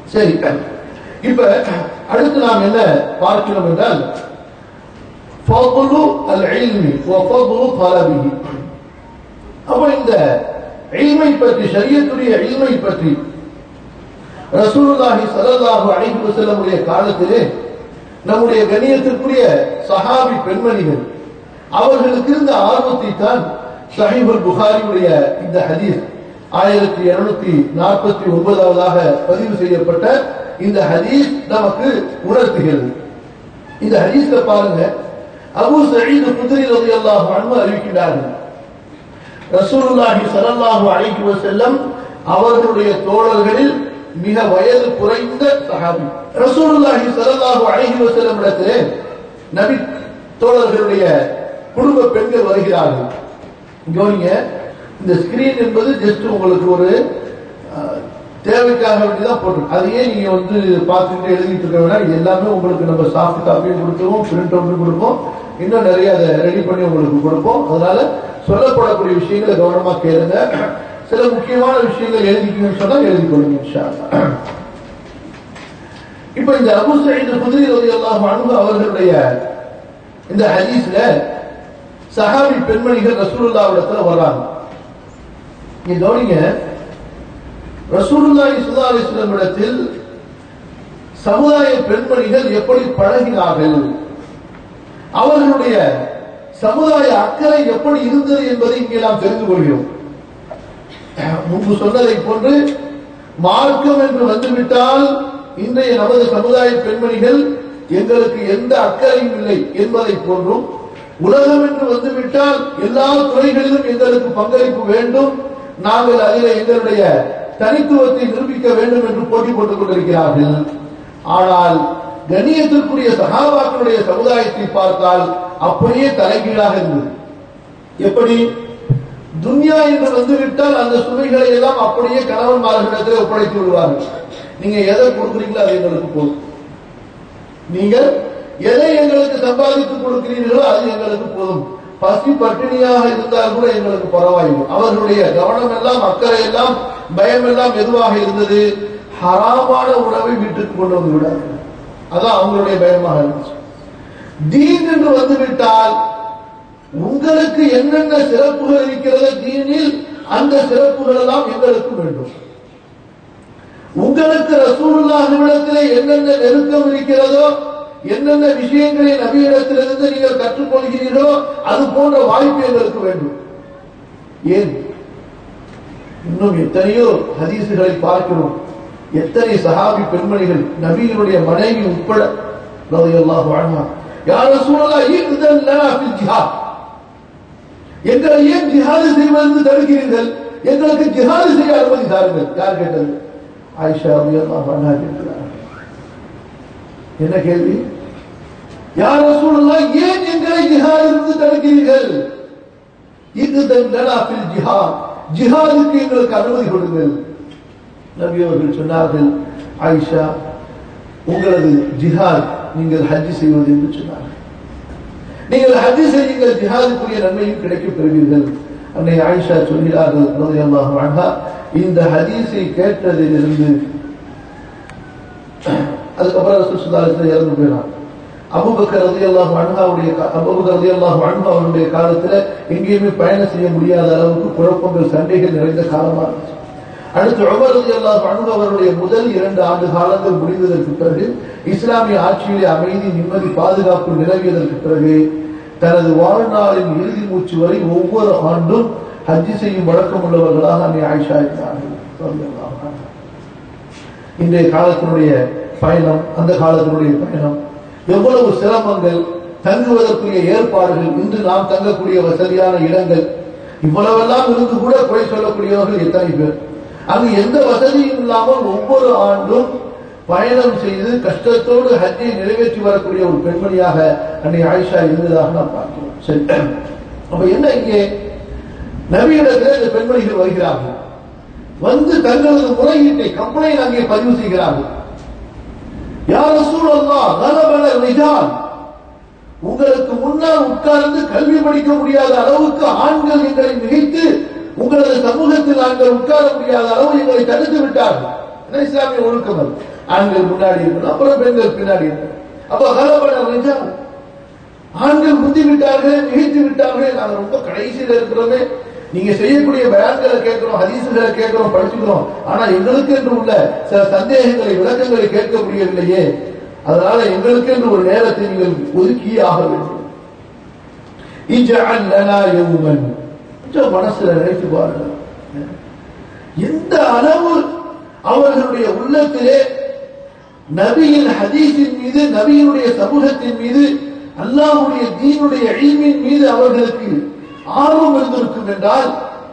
சரி இப்ப அடுத்து நாம் என்ன பார்க்கிறோம் என்றால் فضل العلم وفضل طلبه அப்ப இந்த இல்மை பற்றி ஷரியத்துடைய இல்மை பற்றி ரசூலுல்லாஹி ஸல்லல்லாஹு அலைஹி வஸல்லம் உடைய காலத்திலே நம்முடைய கணியத்திற்குரிய சஹாபி பெண்மணிகள் அவர்களுக்கு இருந்த ஆர்வத்தை தான் ஷஹீபுல் புகாரியுடைய இந்த ஹதீஸ் ஆயிரத்தி இருநூத்தி நாற்பத்தி ஒன்பதாவதாக பதிவு செய்யப்பட்ட இந்த ஹதீஸ் நமக்கு உணர்த்துகிறது இந்த ஹதீஸ்ல பாருங்க அபு சயீத் குதிரி ரலியல்லாஹு அன்ஹு அறிவிக்கிறார்கள் ரசூலுல்லாஹி ஸல்லல்லாஹு அலைஹி வஸல்லம் அவர்களுடைய தோழர்களில் மிக வயது குறைந்த சஹாபி ரசூலுல்லாஹி ஸல்லல்லாஹு அலைஹி வஸல்லம் இடத்திலே நபி தோழர்களுடைய குடும்ப பெண்கள் வருகிறார்கள் கவனிங்க இந்த ஸ்கிரீன் என்பது ஜஸ்ட் உங்களுக்கு ஒரு அஹ், தேவைக்காக வேண்டிதான் போட்டிருக்கு அதையே நீங்க வந்து பார்த்துட்டு எழுதிட்டு இருக்க வேணாம் இது எல்லாமே உங்களுக்கு நம்ம சாஃப்ட் காப்பியும் கொடுத்துருவோம் பிரிண்ட் அவுட்டும் கொடுப்போம் இன்னும் நிறைய அதை ரெடி பண்ணி உங்களுக்கு கொடுப்போம் அதனால சொல்லப்படக்கூடிய விஷயங்களை கவனமா கேளுங்க சில முக்கியமான விஷயங்கள் எழுதிக்கணும்னு சொன்னா எழுதி கொள்ளுங்க இன்ஷா அல்லாஹ். இப்ப இந்த அபு சயீத் குதிரி ரலியல்லாஹு அன்ஹு அவர்களுடைய இந்த ஹதீஸ்ல சஹாபி பெண்மணிகள் ரசூலுல்லாஹ்விடத்துல வர்றாங்க நீ கவனிங்க ரசூலுல்லாஹி ஸல்லல்லாஹு அலைஹி வஸல்லம் இடத்தில் சமுதாய பெண்மணிகள் எப்படி பழகினார்கள் அவர்களுடைய சமுதாய அக்கறை எப்படி இருந்தது என்பதை இங்கே நாம் தெரிந்து கொள்கிறோம் முன்பு சொன்னதை போன்று மார்க்கம் என்று வந்துவிட்டால் இன்றைய நமது சமுதாய பெண்மணிகள் எங்களுக்கு எந்த அக்கறையும் இல்லை என்பதை போன்றும் உலகம் என்று வந்துவிட்டால் எல்லா துறைகளிலும் எங்களுக்கு பங்களிப்பு வேண்டும் நாங்கள் அதில் எங்களுடைய தனித்துவத்தை நிரூபிக்க வேண்டும் என்று போட்டி போட்டுக் கொண்டிருக்கிறார்கள் ஆனால் கண்ணியத்திற்குரிய சகாபாக்களுடைய சமுதாயத்தை பார்த்தால் அப்படியே தலைகீழாக இருந்தது எப்படி துன்யா என்று வந்துவிட்டால் அந்த சுமைகளை எல்லாம் அப்படியே கணவன்மார்களிடத்தில் ஒப்படைத்து விடுவார்கள் நீங்க எதை கொடுக்குறீங்களோ அது எங்களுக்கு போதும் நீங்கள் எதை எங்களுக்கு சம்பாதித்து கொடுக்கிறீர்களோ அது எங்களுக்கு போதும் பசி பட்டினியாக இருந்தால் கூட எங்களுக்கு பரவாயில்லை அவர்களுடைய கவனம் எல்லாம் அக்கறை எல்லாம் பயம் எல்லாம் எதுவாக இருந்தது ஹராமான உணவை வீட்டுக்கு கொண்டு வந்து விடாது அதான் அவங்களுடைய பயமாக இருந்துச்சு தீன் என்று வந்துவிட்டால் உங்களுக்கு என்னென்ன சிறப்புகள் இருக்கிறதோ தீனில் அந்த சிறப்புகள் எல்லாம் எங்களுக்கு வேண்டும் உங்களுக்கு ரசூலுல்லாஹிடத்திலே என்னென்ன நெருக்கம் இருக்கிறதோ என்னென்ன விஷயங்களை நபியிடத்திலிருந்து நீங்கள் கற்றுக்கொள்கிறீர்களோ அது போன்ற வாய்ப்பு எங்களுக்கு வேண்டும் ஏன் இன்னும் எத்தனையோ ஹதீசுகளை பார்க்கிறோம் எத்தனை சஹாபி பெண்மணிகள் நபியினுடைய மனைவி உட்பட ரலியல்லாஹு அன்ஹா யா ரசூலல்லாஹ் இக்தன் லனா ஃபில் ஜிஹாத் எங்களை ஏன் ஜிஹாது செய்வதற்கு தடுக்கிறீர்கள் எங்களுக்கு ஜிஹாது செய்ய அனுமதி தாருங்கள் யார் கேட்டது ஆயிஷா ரலியல்லாஹு அன்ஹா கேட்கிறார் என்ன கேள்வி யார் ரசூலுல்லாஹ் ஏன் எங்களை ஜிஹாதிலிருந்து தடுக்கிறீர்கள் இக்தன் லனா ஃபில் ஜிஹாத் ஜிஹாதுக்கு எங்களுக்கு அனுமதி கொடுங்கள் நபி அவர்கள் சொன்னார்கள் ஆயிஷா உங்களது ஜிஹாத் நீங்கள் ஹஜ் செய்வது என்று சொன்னார்கள் நீங்கள் ஹஜ் செய்யுங்கள் ஜிஹாதுக்குரிய நன்மையும் கிடைக்கப் பெறுவீர்கள் அன்னை ஆயிஷா சொல்கிறார்கள் ரலியல்லாஹு அன்ஹா இந்த ஹதீஸை கேட்டதிலிருந்து அதுக்கப்புறம் ரசூல் சுல்லாலத்தில் இறந்து போயினார் அபுபக்கர் ரலியல்லாஹு அன்ஹாவுடைய கா- அபூபக்கர் ரலியல்லாஹு அன்ஹு அவருடைய காலத்துல எங்கேயுமே பயணம் செய்ய முடியாத அளவுக்கு குழப்பங்கள் சண்டைகள் நிறைந்த காலமா இருந்துச்சு அடுத்து உமர் ரலியல்லாஹு அன்ஹு அவருடைய முதல் இரண்டு ஆண்டு காலங்கள் முடிந்ததற்கு பிறகு இஸ்லாமிய ஆட்சியிலே அமைதி நிம்மதி பாதுகாப்பு நிலவியதற்கு பிறகு தனது வாழ்நாளின் இறுதி மூச்சு வரை ஒவ்வொரு ஆண்டும் ஹஜ்ஜி செய்யும் வழக்கம் உள்ளவர்களாக அன்னை ஆயிஷா இருக்கிறார்கள் ரலியல்லாஹு அன்ஹா. இன்றைய காலத்தினுடைய பயணம் அந்த காலத்தினுடைய பயணம் எவ்வளவு சிரமங்கள் தங்குவதற்குரிய ஏற்பாடுகள் இன்று நாம் தங்கக்கூடிய வசதியான இடங்கள் இவ்வளவெல்லாம் இருந்து கூட குறை சொல்லக்கூடியவர்கள் எத்தனை பேர் அங்கு எந்த வசதியும் இல்லாமல் ஒவ்வொரு ஆண்டும் பயணம் செய்து கஷ்டத்தோடு ஹஜ்ஜை நிறைவேற்றி வரக்கூடிய ஒரு பெண்மணியாக அன்னை ஆயிஷா இருந்ததாக நாம் பார்க்கிறோம் சரி அப்ப என்ன இங்கே நபியிடத்தில் இந்த பெண்மணிகள் வருகிறார்கள் வந்து தங்களது முறையீட்டை கம்பெனியில் அங்கே பதிவு செய்கிறார்கள் யார் சூழல்லாம் நலபல ரிஜால் உங்களுக்கு முன்னால் உட்கார்ந்து கல்வி படிக்க முடியாத அளவுக்கு ஆண்கள் எங்களை மிகைத்து உங்களது சமூகத்தில் நாங்கள் உட்கார முடியாத அளவு எங்களை தடுத்து விட்டார்கள் ஏன்னா இஸ்லாமிய ஒழுக்கம் அது ஆண்கள் முன்னாடி இருக்கணும் அப்புறம் பெண்கள் பின்னாடி இருக்கணும் அப்ப கலப்பட ரிஜால் ஆண்கள் முந்தி விட்டார்கள் மிகைத்து விட்டார்கள் நாங்க ரொம்ப கடைசியில இருக்கிறோமே நீங்க செய்யக்கூடிய பயான்களை கேட்கிறோம் ஹதீசுகளை கேட்கிறோம் படிச்சுக்கிறோம் ஆனா எங்களுக்கு என்று உள்ள சில சந்தேகங்களை விளக்கங்களை கேட்க முடியவில்லையே அதனால எங்களுக்கு என்று ஒரு நேரத்தை நீங்கள் ஒதுக்கியே ஆக வேண்டும் இஜஅல் லனா யௌமன் கொஞ்சம் மனசுல நினைத்து பாருங்க எந்த அளவு அவர்களுடைய உள்ளத்திலே நபியின் ஹதீஸின் மீது நபியினுடைய சமூகத்தின் மீது அல்லாஹ்வுடைய தீனுடைய இல்மின் மீது அவர்களுக்கு ஆர்வம் இருந்திருக்கும் என்றால்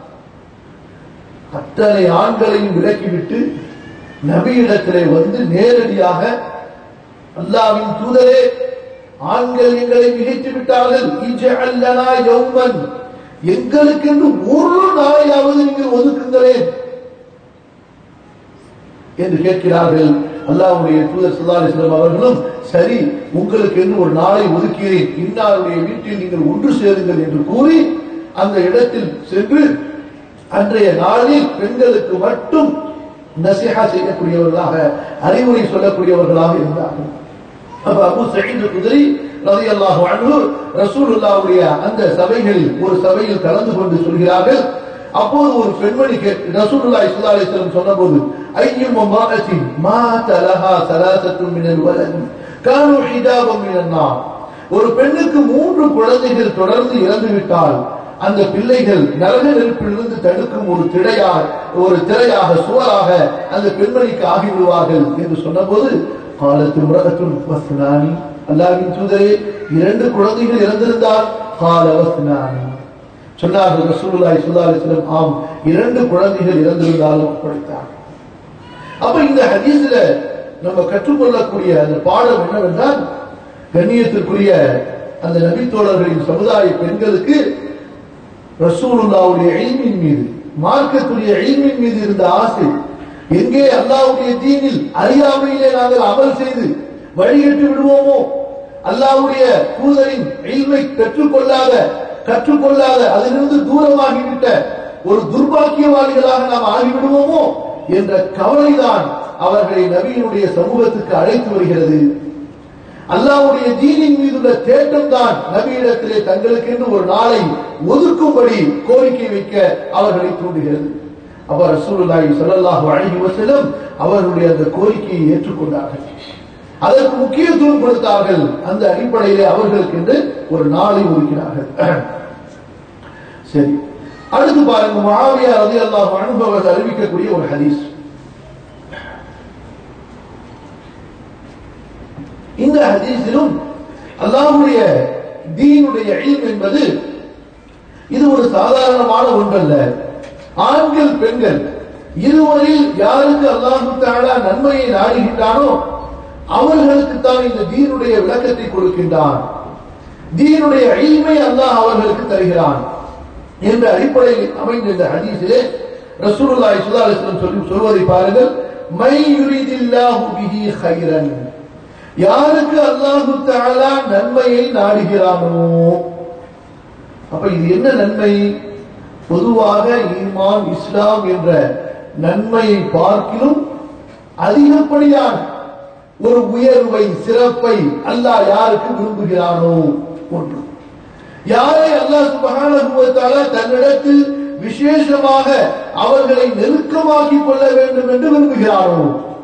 அத்தனை ஆண்களையும் விலக்கிவிட்டு நபியிடத்திலே வந்து நேரடியாக அல்லாவின் தூதரே ஆண்கள் எங்களை மிகைத்து விட்டார்கள் இஜஅல் லனா யௌமன் எங்களுக்கென்று ஒரு நாளையாவது நீங்கள் ஒதுக்குங்களேன் என்று கேட்கிறார்கள் அல்லாஹ்வுடைய தூதர் ஸல்லல்லாஹு அலைஹி வஸல்லம் அவர்களும் சரி உங்களுக்கு என்று ஒரு நாளை ஒதுக்கிறேன் இன்னாருடைய வீட்டில் நீங்கள் ஒன்று சேருங்கள் என்று கூறி அந்த இடத்தில் சென்று அன்றைய நாளில் பெண்களுக்கு மட்டும் நசிஹா செய்யக்கூடியவர்களாக அறிவுரை சொல்லக்கூடியவர்களாக இருந்தார்கள் அப்ப அபு சயீத் குதிரி ரலியல்லாஹு அன்ஹு ரசூலுல்லாஹ்வுடைய அந்த சபைகளில் ஒரு சபையில் கலந்து கொண்டு சொல்கிறார்கள் அப்போது ஒரு பெண்மணி கேட்டு ரசூலுல்லாஹி ஸல்லல்லாஹு அலைஹி வஸல்லம் சொன்னபோது ஐயும் மர்அத்தின் மாத லஹா ஸலாசத்துன் மினல் வலத் கானு ஹிஜாபம் மினன் நார் ஒரு பெண்ணுக்கு மூன்று குழந்தைகள் தொடர்ந்து இறந்து விட்டால் அந்த பிள்ளைகள் நரக நெருப்பிலிருந்து தடுக்கும் ஒரு திரையாக ஒரு திரையாக சுவராக அந்த பெண்மணிக்கு ஆகிவிடுவார்கள் என்று சொன்னபோது காலத்து உலகத்துள் வஸ்னானி அல்லாவின் தூதரே இரண்டு குழந்தைகள் இறந்திருந்தால் கால வஸ்னானி சொன்னார்கள் ரசூலுல்லாஹி ஸல்லல்லாஹு அலைஹி வஸல்லம் ஆம் இரண்டு குழந்தைகள் இறந்திருந்தாலும் அப்படித்தான் அப்ப இந்த ஹதீஸ்ல நம்ம கற்றுக்கொள்ளக்கூடிய அந்த பாடம் என்னவென்றால் கண்ணியத்திற்குரிய அந்த நபித்தோழர்களின் சமுதாய பெண்களுக்கு ரசூலுல்லாவுடைய இல்மின் மீது மார்க்கத்துடைய இல்மின் மீது இருந்த ஆசை எங்கே அல்லாஹ்வுடைய தீனில் அறியாமையிலே நாங்கள் அமல் செய்து வழிகட்டு விடுவோமோ அல்லாஹ்வுடைய தூதரின் இல்மை பெற்றுக்கொள்ளாத கற்றுக்கொள்ளாத அதிலிருந்து தூரமாகிவிட்ட ஒரு துர்பாக்கியவாளிகளாக நாம் ஆகிவிடுவோமோ என்ற கவலைதான் அவர்களை நபியினுடைய சமூகத்துக்கு அழைத்து வருகிறது அல்லாவுடைய தீனின் மீதுள்ள தேட்டம் தான் நபியிடத்திலே தங்களுக்கு என்று ஒரு நாளை ஒதுக்கும்படி கோரிக்கை வைக்க அவர்களை தூண்டுகிறது அப்ப ரசூலுல்லாஹி ஸல்லல்லாஹு அலைஹி வஸல்லம் அவர்களுடைய அந்த கோரிக்கையை ஏற்றுக்கொண்டார்கள் அதற்கு முக்கியத்துவம் கொடுத்தார்கள் அந்த அடிப்படையிலே அவர்களுக்கு என்று ஒரு நாளை ஒதுக்கினார்கள் சரி அடுத்து பாருங்க முஆவியா ரலியல்லாஹு அன்ஹு அவர்கள் அறிவிக்கக்கூடிய ஒரு ஹதீஸ் இந்த ஹதீஸிலும் அல்லாஹ்வுடைய தீனுடைய இல்ம் என்பது இது ஒரு சாதாரணமான ஒன்றல்ல ஆண்கள் பெண்கள் இருவரில் யாருக்கு அல்லாஹு தாலா நன்மையை நாடுகின்றானோ அவர்களுக்கு தான் இந்த தீனுடைய விளக்கத்தை கொடுக்கின்றான் தீனுடைய இல்மை அல்லாஹ் அவர்களுக்கு தருகிறான் என்ற அடிப்படையில் அமைந்த இந்த ஹதீஸிலே ரசூலுல்லாஹி ஸல்லல்லாஹு அலைஹி வஸல்லம் சொல்லி சொல்வதை பாருங்கள் மை யுரிதில்லாஹு பிஹி கைரன் யாருக்கு அல்லாஹு தஆலா நன்மையை நாடுகிறானோ அப்ப இது என்ன நன்மை பொதுவாக ஈமான் இஸ்லாம் என்ற நன்மையை பார்க்கிலும் அதிகப்படியான ஒரு உயர்வை சிறப்பை அல்லாஹ் யாருக்கு விரும்புகிறானோ ஒன்று யாரை அல்லாஹ் சுபஹானஹு வ தஆலா தன்னிடத்தில் விசேஷமாக அவர்களை நெருக்கமாக்கிக் கொள்ள வேண்டும் என்று விரும்புகிறானோ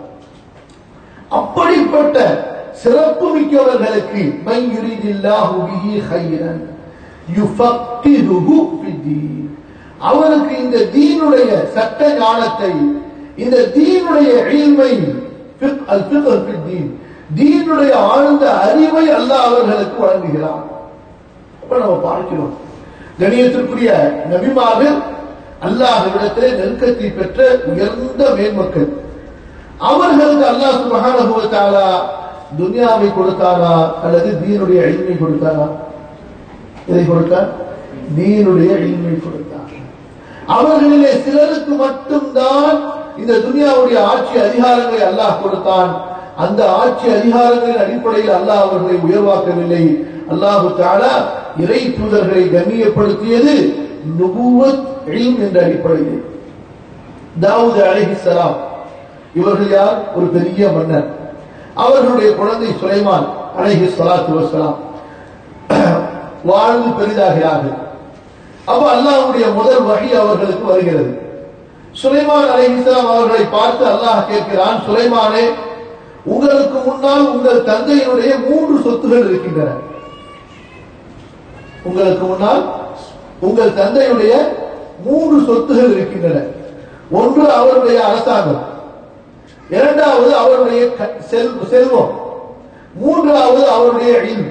அப்படிப்பட்ட சிறப்பு மிக்கவர்களுக்கு மன் யுரிதில்லாஹு பிஹி கைரன் யுஃபக்கிஹுஹு ஃபித்தீன் அவருக்கு இந்த தீனுடைய சட்ட ஞானத்தை இந்த தீனுடைய இல்மை ஃபிக் அல் ஃபிக்ஹ் ஃபித்தீன் தீனுடைய ஆழ்ந்த அறிவை அல்லாஹ் அவர்களுக்கு வழங்குகிறான் அப்ப நம்ம பார்க்கிறோம் கணியத்திற்குரிய நபிமார்கள் அல்லாஹ்விடத்திலே நெருக்கத்தை பெற்ற உயர்ந்த மேன்மக்கள் அவர்களுக்கு அல்லாஹ் சுபஹானஹு வ தஆலா துனியாவை கொடுத்தாரா அல்லது தீனுடைய இல்மை கொடுத்தாரா இதை கொடுத்தார் தீனுடைய இல்மை கொடுத்தார் அவர்களிலே சிலருக்கு மட்டும்தான் இந்த துனியாவுடைய ஆட்சி அதிகாரங்களை அல்லாஹ் கொடுத்தான் அந்த ஆட்சி அதிகாரங்களின் அடிப்படையில் அல்லாஹ் அவர்களை உயர்வாக்கவில்லை அல்லாஹு தாலா இறை தூதர்களை கண்ணியப்படுத்தியது நுபுவத் இல்ம் என்ற அடிப்படையில் தாவூத் அலைஹிஸ்ஸலாம் இவர்கள் யார் ஒரு பெரிய மன்னர் அவர்களுடைய குழந்தை சுலைமான் அழகி சலாத்து வசலாம் வாழ்ந்து பெரிதாகிறார்கள் அப்ப அல்லாஹ்வுடைய முதல் வகை அவர்களுக்கு வருகிறது சுலைமான் அலைஹிஸ்ஸலாம் அவர்களை பார்த்து அல்லாஹ் கேட்கிறான் சுலைமானே உங்களுக்கு முன்னால் உங்கள் தந்தையினுடைய மூன்று சொத்துகள் இருக்கின்றன உங்களுக்கு முன்னால் உங்கள் தந்தையுடைய மூன்று சொத்துகள் இருக்கின்றன ஒன்று அவருடைய அரசாங்கம் இரண்டாவது அவருடைய க- செல்- செல்வம் மூன்றாவது அவருடைய இல்ம்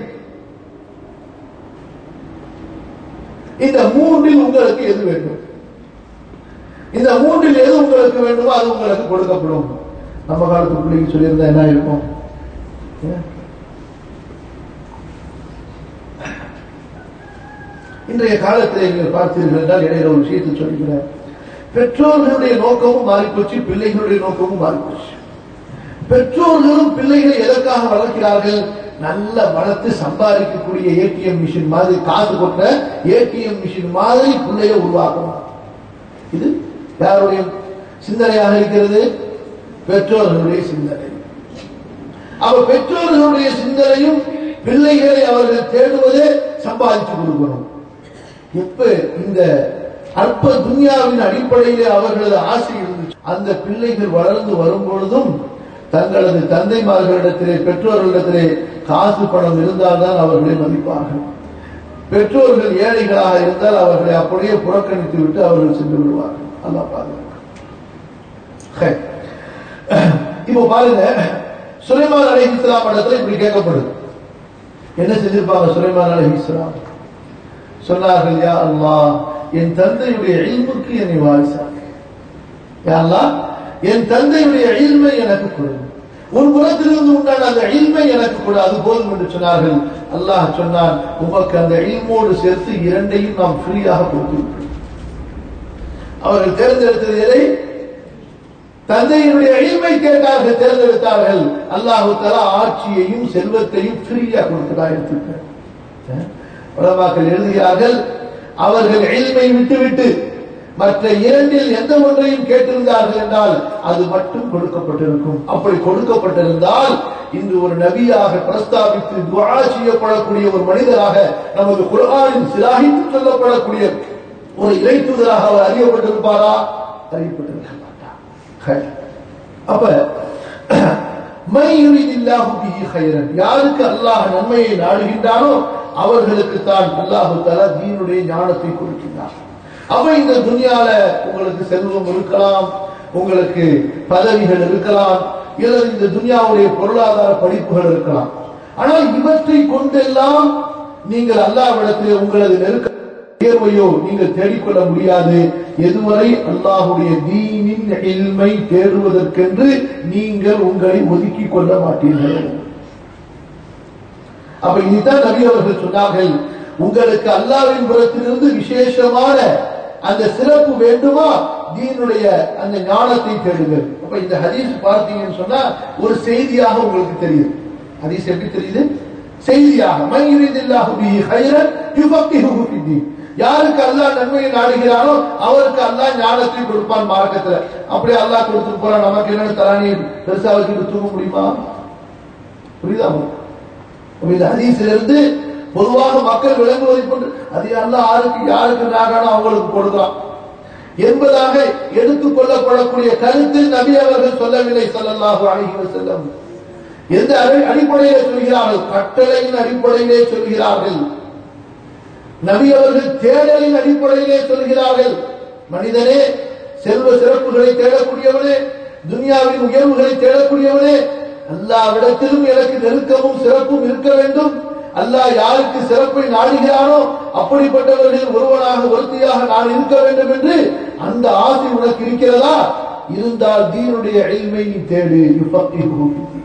இந்த மூன்றில் உங்களுக்கு எது வேண்டும் இந்த மூன்றில் எது உங்களுக்கு வேண்டுமோ அது உங்களுக்கு கொடுக்கப்படும் நம்ம காலத்து பிள்ளைக்கு சொல்லியிருந்தா என்ன இருக்கும் ஏன்? இன்றைய காலத்தில் நீங்கள் பார்த்தீர்கள் என்றால் இடையில ஒரு விஷயத்தை சொல்லிக்கிறேன் பெற்றோர்களுடைய நோக்கமும் மாறிப்போச்சு பிள்ளைகளுடைய நோக்கமும் மாறிப்போச்சு பெற்றோர்களும் பிள்ளைகளை எதற்காக வளர்க்கிறார்கள் நல்ல வளர்த்து சம்பாதிக்கக்கூடிய ஏடிஎம் மிஷின் மாதிரி காசு கொண்ட ஏடிஎம் மிஷின் மாதிரி பிள்ளைய உருவாக்கணும் இது யாருடைய சிந்தனையாக இருக்கிறது பெற்றோர்களுடைய சிந்தனை அப்ப பெற்றோர்களுடைய சிந்தனையும் பிள்ளைகளை அவர்கள் தேடுவதே சம்பாதிச்சு கொடுக்கணும் எப்ப இந்த அற்ப துன்யாவின் அடிப்படையிலே அவர்களது ஆசை இருந்துச்சு அந்த பிள்ளைகள் வளர்ந்து வரும் பொழுதும் தங்களது தந்தைமார்களிடத்திலே பெற்றோர்களிடத்திலே காசு பணம் இருந்தால்தான் அவர்களை மதிப்பார்கள் பெற்றோர்கள் ஏழைகளாக இருந்தால் அவர்களை அப்படியே புறக்கணித்து விட்டு அவர்கள் சென்று விடுவார்கள் அல்லா பாருங்க இப்போ பாருங்க சுலைமான் அலி இஸ்லாம் இடத்துல இப்படி கேட்கப்படுது என்ன செஞ்சிருப்பாங்க சுலைமான் அலி இஸ்லாம் சொன்னார்கள் யா அல்லாஹ் என் தந்தையுடைய இல்முக்கு என்னை வாரிசாக யா அல்லாஹ் என் தந்தையுடைய இல்மை எனக்கு கொடு உன் புறத்திலிருந்து உண்டான அந்த இல்மை எனக்கு கொடு அது போதும் என்று சொன்னார்கள் அல்லாஹ் சொன்னான் உமக்கு அந்த இல்மோடு சேர்த்து இரண்டையும் நாம் ஃப்ரீயாக கொடுத்து விட்டோம் அவர்கள் தேர்ந்தெடுத்தது எதை தந்தையினுடைய இல்மை கேட்டார்கள் தேர்ந்தெடுத்தார்கள் அல்லாஹு தலா ஆட்சியையும் செல்வத்தையும் ஃப்ரீயா கொடுத்ததா எடுத்துக்க உலமாக்கள் எழுதுகிறார்கள் அவர்கள் இல்மை விட்டுவிட்டு மற்ற இரண்டில் எந்த ஒன்றையும் கேட்டிருந்தார்கள் என்றால் அது மட்டும் கொடுக்கப்பட்டிருக்கும் அப்படி கொடுக்கப்பட்டிருந்தால் இன்று ஒரு நபியாக பிரஸ்தாபித்து துவா செய்யப்படக்கூடிய ஒரு மனிதராக நமது குரானின் சிலாகித்து சொல்லப்படக்கூடிய ஒரு இறைத்துதராக அவர் அறியப்பட்டிருப்பாரா அறியப்பட்டிருக்க மாட்டார் அப்ப மை யுரிதில்லாஹு பிஹி கைரன் யாருக்கு அல்லாஹ் நன்மையை நாடுகின்றானோ அவர்களுக்கு தான் அல்லாஹு தஆலா தீனுடைய ஞானத்தை கொடுக்கின்றார் அப்ப இந்த துனியால உங்களுக்கு செல்வம் இருக்கலாம் உங்களுக்கு பதவிகள் இருக்கலாம் இல்லது இந்த துனியாவுடைய பொருளாதார படிப்புகள் இருக்கலாம் ஆனால் இவற்றை கொண்டெல்லாம் நீங்கள் அல்லாஹ்விடத்திலே உங்களது நெருக்க தேர்வையோ நீங்கள் தேடிக்கொள்ள முடியாது எதுவரை அல்லாஹுடைய தீனின் இல்மை தேடுவதற்கென்று நீங்கள் உங்களை ஒதுக்கிக் கொள்ள மாட்டீர்கள் அப்ப இதுதான் நபி அவர்கள் சொன்னார்கள் உங்களுக்கு அல்லாவின் புறத்திலிருந்து விசேஷமான அந்த சிறப்பு வேண்டுமா தீனுடைய அந்த ஞானத்தை தேடுங்கள் அப்ப இந்த ஹதீஸ் பார்த்தீங்கன்னு சொன்னா ஒரு செய்தியாக உங்களுக்கு தெரியுது ஹதீஸ் எப்படி தெரியுது செய்தியாக மையிரிதில்லாஹு பிஹி கைரன் யுஃபக்கிஹுஹு ஃபித்தீன் யாருக்கு அல்லாஹ் நன்மையை நாடுகிறானோ அவருக்கு அல்லாஹ் ஞானத்தை கொடுப்பான் மார்க்கத்துல அப்படியே அல்லாஹ் கொடுத்துட்டு போறான் நமக்கு என்னன்னு தரானி பெருசா வச்சுட்டு தூங்க முடியுமா புரியுதா உங்களுக்கு? அப்ப இந்த ஹதீஸிலிருந்து பொதுவாக மக்கள் விளங்குவதை கொண்டு அது அல்லாஹ் யாருக்கு யாருக்கு நாடானோ அவங்களுக்கு கொடுக்கலாம் என்பதாக எடுத்துக் கொள்ளப்படக்கூடிய கருத்து நபி அவர்கள் சொல்லவில்லை ஸல்லல்லாஹு அலைஹி வஸல்லம் எந்த அடி- அடிப்படையிலே சொல்கிறார்கள் கட்டளையின் அடிப்படையிலே சொல்கிறார்கள் நபி அவர்கள் தேடலின் அடிப்படையிலே சொல்கிறார்கள் மனிதனே செல்வ சிறப்புகளை தேடக்கூடியவனே துனியாவின் உயர்வுகளை தேடக்கூடியவனே அல்லாவிடத்திலும் எனக்கு நெருக்கமும் சிறப்பும் இருக்க வேண்டும் அல்லாஹ் யாருக்கு சிறப்பை நாடுகிறானோ அப்படிப்பட்டவர்களில் ஒருவனாக ஒருத்தியாக நான் இருக்க வேண்டும் என்று அந்த ஆசை உனக்கு இருக்கிறதா இருந்தால் தீனுடைய எளிமை நீ தேடு யுஃபக்கிஹு ஃபித்தீன்.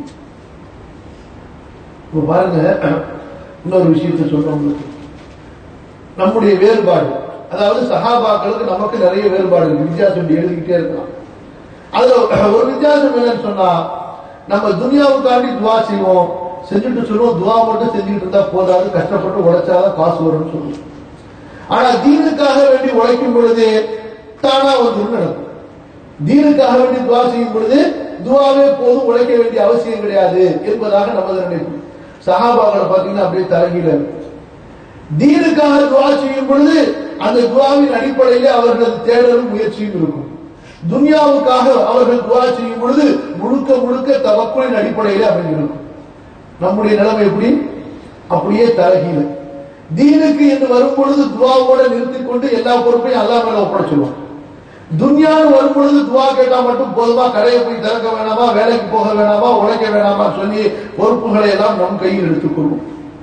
இப்ப பாருங்க இன்னொரு விஷயத்தை சொல்றேன் உங்களுக்கு நம்முடைய வேறுபாடு அதாவது சஹாபாக்களுக்கு நமக்கு நிறைய வேறுபாடு இருக்கு வித்தியாசம் இப்படி எழுதிக்கிட்டே இருக்கலாம் அதுல ஒரு வித்தியாசம் என்னன்னு சொன்னா நம்ம துனியாவுக்காண்டி துவா செய்வோம் செஞ்சுட்டு சொல்லுவோம் துவா மட்டும் செஞ்சுட்டு இருந்தா போதாது கஷ்டப்பட்டு உழைச்சாதான் காசு வரும்னு சொல்லுவோம் ஆனா தீனுக்காக வேண்டி உழைக்கும் பொழுது தானா வந்து நடக்கும் தீனுக்காக வேண்டி துவா செய்யும் பொழுது துவாவே போதும் உழைக்க வேண்டிய அவசியம் கிடையாது என்பதாக நமது நினைப்பு சஹாபாக்களை பார்த்தீங்கன்னா அப்படியே தலைகீழ தீனுக்காக துவா செய்யும் பொழுது அந்த துவாவின் அடிப்படையிலே அவர்களது தேடலும் முயற்சியும் இருக்கும் துன்யாவுக்காக அவர்கள் துவா செய்யும் பொழுது முழுக்க முழுக்க தவக்குளின் அடிப்படையிலே அமைந்திருக்கும் நம்முடைய நிலைமை எப்படி அப்படியே தலைகீழ தீனுக்கு என்று வரும் பொழுது துவாவோட நிறுத்திக் கொண்டு எல்லா பொறுப்பையும் அல்லா மேல ஒப்படைச்சிருவோம் துன்யான்னு வரும் பொழுது துவா கேட்டா மட்டும் போதுமா கடையை போய் திறக்க வேணாமா வேலைக்கு போக வேணாமா உழைக்க வேணாமா சொல்லி பொறுப்புகளை எல்லாம் நம் கையில் எடுத்துக்கொள்வோம்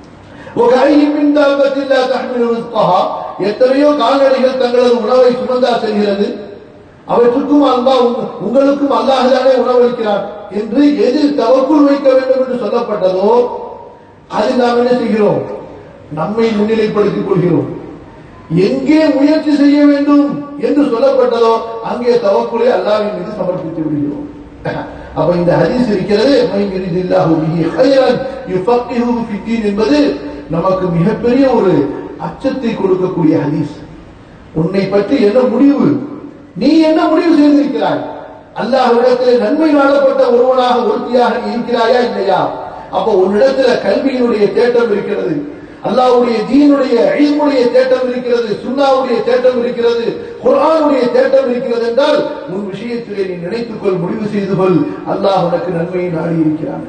எத்தனையோ கால்நடைகள் தங்களது உணவை சுமந்தா செல்கிறது அவற்றுக்கும் அன்பா உங்களுக்கும் அல்லாஹானே உணவளிக்கிறார் என்று எதில் தவக்குள் வைக்க வேண்டும் என்று சொல்லப்பட்டதோ அதில் நாம் என்ன செய்கிறோம் நம்மை முன்னிலைப்படுத்திக் கொள்கிறோம் எங்கே முயற்சி செய்ய வேண்டும் என்று சொல்லப்பட்டதோ அங்கே தவக்குலை அல்லாவின் மீது சமர்ப்பித்து விடுகிறோம் அப்ப இந்த ஹதீஸ் இருக்கிறது என்பது நமக்கு மிகப்பெரிய ஒரு அச்சத்தை கொடுக்கக்கூடிய ஹதீஸ் உன்னை பற்றி என்ன முடிவு நீ என்ன முடிவு செய்திருக்கிறாய் அல்லாஹ்விடத்தில் நன்மை நாடப்பட்ட ஒருவனாக ஒருத்தியாக நீ இருக்கிறாயா இல்லையா அப்போ உன்னிடத்துல கல்வியினுடைய தேட்டம் இருக்கிறது அல்லாவுடைய தீனுடைய அழிமுடைய தேட்டம் இருக்கிறது சுண்ணாவுடைய தேட்டம் இருக்கிறது குரானுடைய தேட்டம் இருக்கிறது என்றால் உன் விஷயத்திலே நீ நினைத்துக் கொள் முடிவு செய்து கொள் அல்லாஹ் உனக்கு நன்மையை நாடி இருக்கிறான்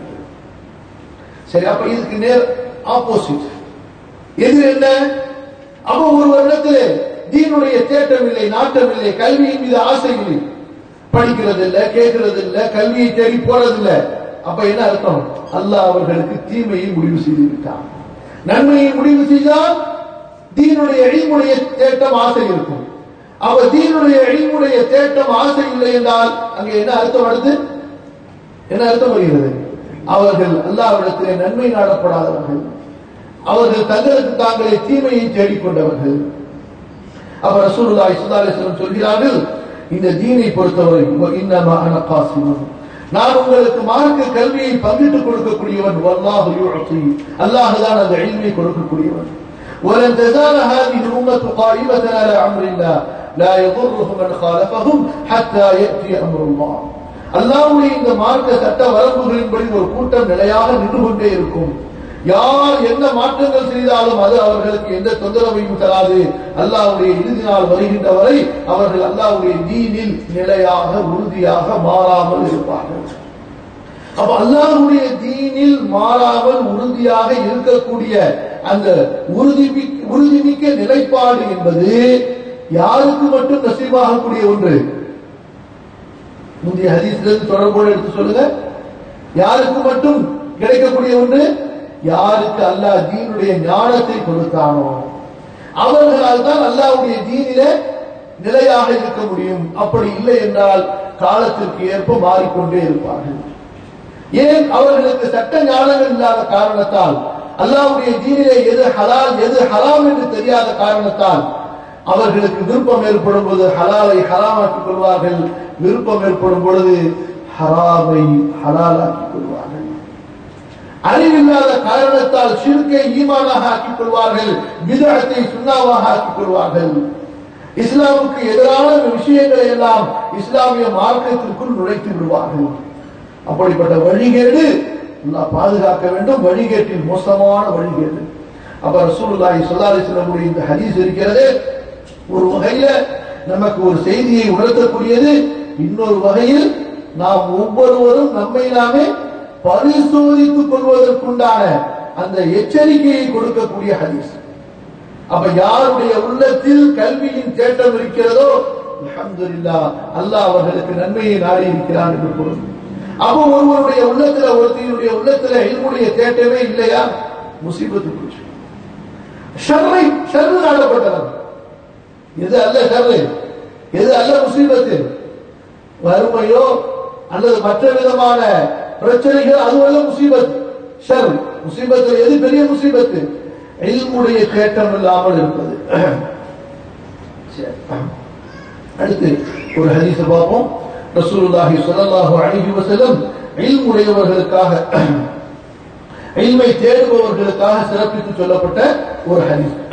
சரி அப்ப இதுக்கு நேர் ஆப்போசிட் எது என்ன அப்ப ஒரு வருடத்திலே தீனுடைய தேட்டம் இல்லை நாட்டம் இல்லை கல்வியின் மீது ஆசை இல்லை படிக்கிறது இல்ல கேட்கறது இல்ல கல்வியை தேடி போறதில்ல அப்ப என்ன அர்த்தம் அல்லாஹ் அவர்களுக்கு தீமையை முடிவு செய்து விட்டான் நன்மையை முடிவு செய்தால் தீனுடைய எழிமுடைய தேட்டம் ஆசை இருக்கும் அவ தீனுடைய எழிமுடைய தேட்டம் ஆசை இல்லை என்றால் அங்க என்ன அர்த்தம் அடுத்து என்ன அர்த்தம் வருகிறது அவர்கள் அல்லாவிடத்திலே நன்மை நாடப்படாதவர்கள் அவர்கள் தங்களுக்கு தாங்களே தீமையை தேடிக்கொண்டவர்கள் அப்ப ரசூலுல்லாஹி ஸல்லல்லாஹு அலைஹி வஸல்லம் சொல்கிறார்கள் இந்த தீனை பொறுத்தவரை இன்னமா அன காசிமுன் நான் உங்களுக்கு மார்க்க கல்வியை பங்கிட்டுக் கொடுக்கக்கூடியவன் வல்லாஹு யுஅதி அல்லாஹ் தான் அந்த இல்மை கொடுக்கக்கூடியவன் ولن تزال هذه الأمة قائمة على أمر الله لا يضره من خالفهم حتى يأتي أمر الله அல்லாவுடைய இந்த மார்க்க சட்ட வரம்புகளின்படி ஒரு கூட்டம் நிலையாக நின்று கொண்டே இருக்கும் யார் என்ன மாற்றங்கள் செய்தாலும் அது அவர்களுக்கு எந்த தொந்தரவையும் தராது அல்லாவுடைய இறுதி நாள் வருகின்ற வரை அவர்கள் அல்லாவுடைய தீனில் நிலையாக உறுதியாக மாறாமல் இருப்பார்கள் அப்ப அல்லாஹுடைய தீனில் மாறாமல் உறுதியாக இருக்கக்கூடிய அந்த உறுதி உறுதிமிக்க நிலைப்பாடு என்பது யாருக்கு மட்டும் நசீபாகக்கூடிய ஒன்று முந்தைய ஹதீஸ்லிருந்து தொடர்போடு எடுத்து சொல்லுங்க யாருக்கு மட்டும் கிடைக்கக்கூடிய ஒன்று யாருக்கு அல்லாஹ் தீனுடைய ஞானத்தை கொடுத்தானோ அவர்களால் தான் அல்லாவுடைய தீனில நிலையாக இருக்க முடியும் அப்படி இல்லை என்றால் காலத்திற்கு ஏற்ப மாறிக்கொண்டே இருப்பார்கள் ஏன் அவர்களுக்கு சட்ட ஞானங்கள் இல்லாத காரணத்தால் அல்லாவுடைய தீனிலே எது ஹலால் எது ஹராம் என்று தெரியாத காரணத்தால் அவர்களுக்கு விருப்பம் ஏற்படும் போது ஹலாலை ஹராமாக்கிக் கொள்வார்கள் விருப்பம் ஏற்படும் பொழுது ஹராமை ஹலாலாக்கிக் கொள்வார்கள் அறிவில்லாத காரணத்தால் சிறுக்கை ஈமானாக ஆக்கிக் கொள்வார்கள் விதத்தை சுண்ணாவாக ஆக்கிக் கொள்வார்கள் இஸ்லாமுக்கு எதிரான விஷயங்களை எல்லாம் இஸ்லாமிய மார்க்கத்திற்குள் நுழைத்து விடுவார்கள் அப்படிப்பட்ட வழிகேடு பாதுகாக்க வேண்டும் வழிகேட்டில் மோசமான வழிகேடு அப்ப ரசூலுல்லாஹி ஸல்லல்லாஹு அலைஹி வஸல்லம் இந்த ஹதீஸ் இருக்கிறது ஒரு வகையில நமக்கு ஒரு செய்தியை உணர்த்தக்கூடியது இன்னொரு வகையில் நாம் ஒவ்வொருவரும் நம்மை நாமே பரிசோதித்துக் கொள்வதற்குண்டான அந்த எச்சரிக்கையை கொடுக்கக்கூடிய ஹதீஸ் அப்ப யாருடைய உள்ளத்தில் கல்வியின் தேட்டம் இருக்கிறதோ அல்ஹம்துலில்லா அல்லாஹ் அவர்களுக்கு நன்மையை நாடி இருக்கிறான் என்று பொருள் அப்போ ஒருவருடைய உள்ளத்துல ஒருத்தருடைய உள்ளத்துல இல்முடைய தேட்டமே இல்லையா முசீபத்து போச்சு ஷர்ரை ஷர்ரு நாடப்பட்டவர் எது அல்ல ஷர்ரு எது அல்ல முசீபத்து வறுமையோ அல்லது மற்ற விதமான பிரச்சனைகள் அதுவல்ல முசீபத் ஷர் முசீபத்தில் எது பெரிய முசீபத்து இல்முடைய தேட்டம் இல்லாமல் இருப்பது அடுத்து ஒரு ஹதீஸ பார்ப்போம் ரசூலுல்லாஹி ஸல்லல்லாஹு அலைஹி வஸல்லம் இல்முடையவர்களுக்காக இல்மை தேடுபவர்களுக்காக சிறப்பித்து சொல்லப்பட்ட ஒரு ஹதீஸ்